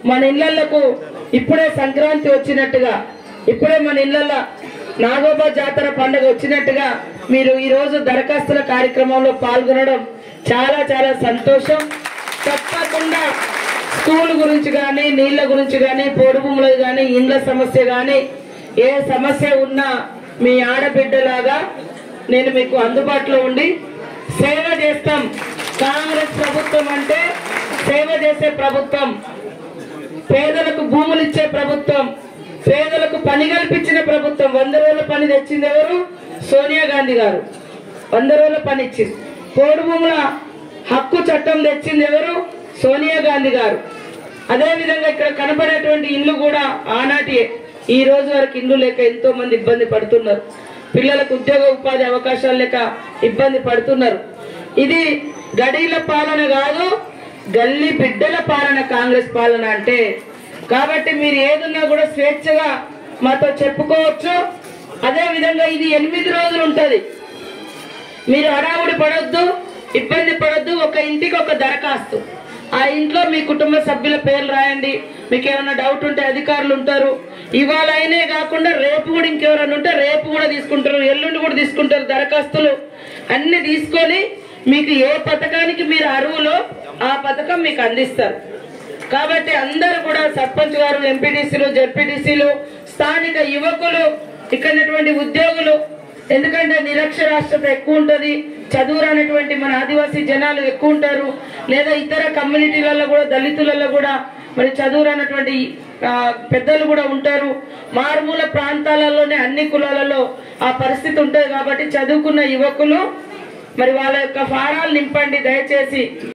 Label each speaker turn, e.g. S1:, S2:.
S1: మన ఇళ్లకు ఇప్పుడే సంక్రాంతి వచ్చినట్టుగా ఇప్పుడే మన ఇళ్లలో నాగోబా జాతర పండుగ వచ్చినట్టుగా మీరు ఈ రోజు దరఖాస్తుల కార్యక్రమంలో పాల్గొనడం చాలా చాలా సంతోషం తప్పకుండా స్కూల్ గురించి కానీ నీళ్ల గురించి కానీ పొడి భూములు కానీ ఇండ్ల సమస్య కానీ ఏ సమస్య ఉన్నా మీ ఆడబిడ్డలాగా నేను మీకు అందుబాటులో ఉండి సేవ చేస్తాం కాంగ్రెస్ ప్రభుత్వం అంటే సేవ చేసే ప్రభుత్వం పేదలకు భూములు ఇచ్చే ప్రభుత్వం పేదలకు పని కల్పించిన ప్రభుత్వం వంద రోజుల పని తెచ్చింది ఎవరు సోనియా గాంధీ గారు వంద రోజుల పని ఇచ్చింది పోడు భూముల హక్కు చట్టం తెచ్చింది ఎవరు సోనియా గాంధీ గారు అదే విధంగా ఇక్కడ కనబడేటువంటి ఇల్లు కూడా ఆనాటి ఈ రోజు వరకు ఇల్లు లేక ఎంతో మంది ఇబ్బంది పడుతున్నారు పిల్లలకు ఉద్యోగ ఉపాధి అవకాశాలు లేక ఇబ్బంది పడుతున్నారు ఇది గడీల పాలన కాదు గల్లీ బిడ్డల పాలన కాంగ్రెస్ పాలన అంటే కాబట్టి మీరు ఏదున్నా కూడా స్వేచ్ఛగా మాతో చెప్పుకోవచ్చు అదే విధంగా ఇది ఎనిమిది రోజులు ఉంటది మీరు హడావుడి పడొద్దు ఇబ్బంది పడొద్దు ఒక ఇంటికి ఒక దరఖాస్తు ఆ ఇంట్లో మీ కుటుంబ సభ్యుల పేర్లు రాయండి మీకు ఏమైనా డౌట్ ఉంటే అధికారులు ఉంటారు ఇవాళ అయినే కాకుండా రేపు కూడా ఇంకెవరైనా ఉంటే రేపు కూడా తీసుకుంటారు ఎల్లుండి కూడా తీసుకుంటారు దరఖాస్తులు అన్ని తీసుకొని మీకు ఏ పథకానికి మీరు అరువులో ఆ పథకం మీకు అందిస్తారు కాబట్టి అందరూ కూడా సర్పంచ్ గారు ఎంపీటీసీలు జెడ్పీటీసీలు స్థానిక యువకులు ఇక్కడటువంటి ఉద్యోగులు ఎందుకంటే నిరక్షరాస్యత ఎక్కువ ఉంటది చదువు రానటువంటి మన ఆదివాసీ జనాలు ఎక్కువ ఉంటారు లేదా ఇతర కమ్యూనిటీలలో కూడా దళితులలో కూడా మరి చదువు రానటువంటి ఆ, పెద్దలు కూడా ఉంటారు మారుమూల ప్రాంతాలలోనే అన్ని కులాలలో ఆ పరిస్థితి ఉంటుంది కాబట్టి చదువుకున్న యువకులు మరి వాళ్ళ యొక్క ఫారాలు నింపండి దయచేసి